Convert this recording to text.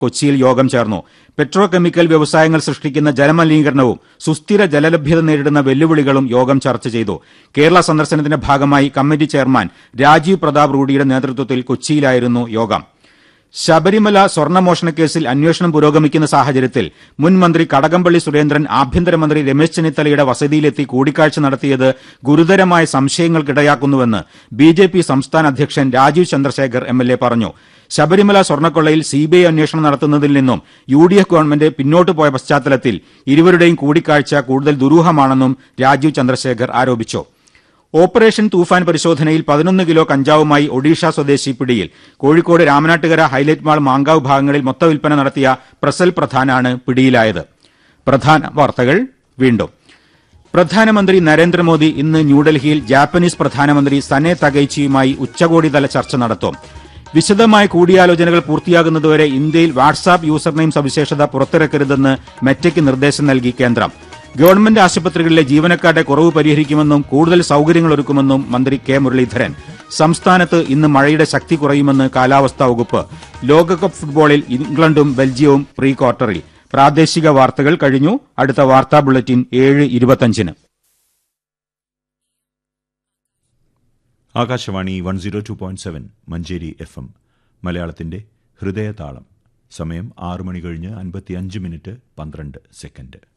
കൊച്ചിയിൽ യോഗം ചേർന്നു പെട്രോ കെമിക്കൽ വ്യവസായങ്ങൾ സൃഷ്ടിക്കുന്ന ജലമലിനീകരണവും സുസ്ഥിര ജലലഭ്യത നേരിടുന്ന വെല്ലുവിളികളും യോഗം ചർച്ച ചെയ്തു കേരള സന്ദർശനത്തിന്റെ ഭാഗമായി കമ്മിറ്റി ചെയർമാൻ രാജീവ് പ്രതാപ് റൂഡിയുടെ നേതൃത്വത്തിൽ കൊച്ചിയിലായിരുന്നു യോഗം ശബരിമല സ്വർണ്ണമോഷണക്കേസിൽ അന്വേഷണം പുരോഗമിക്കുന്ന സാഹചര്യത്തിൽ മുൻ മന്ത്രി കടകംപള്ളി സുരേന്ദ്രൻ ആഭ്യന്തരമന്ത്രി രമേശ് ചെന്നിത്തലയുടെ വസതിയിലെത്തി കൂടിക്കാഴ്ച നടത്തിയത് ഗുരുതരമായ സംശയങ്ങൾക്കിടയാക്കുന്നുവെന്ന് ബി ജെ പി സംസ്ഥാന അധ്യക്ഷൻ Rajeev Chandrasekhar M L A പറഞ്ഞു ശബരിമല സ്വർണ്ണക്കൊള്ളയിൽ സിബിഐ അന്വേഷണം നടത്തുന്നതിൽ നിന്നും യു ഡി എഫ് ഗവൺമെന്റ് പിന്നോട്ടു പോയ പശ്ചാത്തലത്തിൽ ഇരുവരുടെയും കൂടിക്കാഴ്ച കൂടുതൽ ദുരൂഹമാണെന്നും രാജീവ് ചന്ദ്രശേഖർ ആരോപിച്ചു ഓപ്പറേഷൻ തൂഫാൻ പരിശോധനയിൽ പതിനൊന്ന് കിലോ കഞ്ചാവുമായി ഒഡീഷ സ്വദേശി പിടിയിൽ കോഴിക്കോട് രാമനാട്ടുകര ഹൈലൈറ്റ് മാൾ മാങ്കാവ് ഭാഗങ്ങളിൽ മൊത്ത വിൽപ്പന നടത്തിയ പ്രസൽ പ്രധാനാണ് പിടിയിലായത് പ്രധാന വാർത്തകൾ വീണ്ടും പ്രധാനമന്ത്രി നരേന്ദ്രമോദി ഇന്ന് ന്യൂഡൽഹിയിൽ ജാപ്പനീസ് പ്രധാനമന്ത്രി സനെ തകൈച്ചിയുമായി ഉച്ചകോടിതല ചർച്ച നടത്തും വിശദമായ കൂടിയാലോചനകൾ പൂർത്തിയാകുന്നതുവരെ ഇന്ത്യയിൽ വാട്സാപ്പ് യൂസർനെയിം സവിശേഷത പുറത്തിറക്കരുതെന്ന് മെറ്റയ്ക്ക് നിർദ്ദേശം നൽകി കേന്ദ്രം ഗവൺമെന്റ് ആശുപത്രികളിലെ ജീവനക്കാരുടെ കുറവ് പരിഹരിക്കുമെന്നും കൂടുതൽ സൌകര്യങ്ങൾ ഒരുക്കുമെന്നും മന്ത്രി കെ മുരളീധരൻ സംസ്ഥാനത്ത് ഇന്ന് മഴയുടെ ശക്തി കുറയുമെന്ന് കാലാവസ്ഥാ വകുപ്പ് ലോകകപ്പ് ഫുട്ബോളിൽ ഇംഗ്ലണ്ടും ബെൽജിയവും പ്രീ ക്വാർട്ടറിൽ പ്രാദേശിക വാർത്തകൾ കഴിഞ്ഞു അടുത്ത വാർത്താ ബുള്ളറ്റിൻ ഏഴ് ഇരുപത്തഞ്ചിന് Akashvani one zero two point seven Manjeri F M മലയാളത്തിന്റെ ഹൃദയതാളം സമയം ആറ് മണി കഴിഞ്ഞ് അൻപത്തിയഞ്ച് മിനിറ്റ് പന്ത്രണ്ട് സെക്കൻഡ്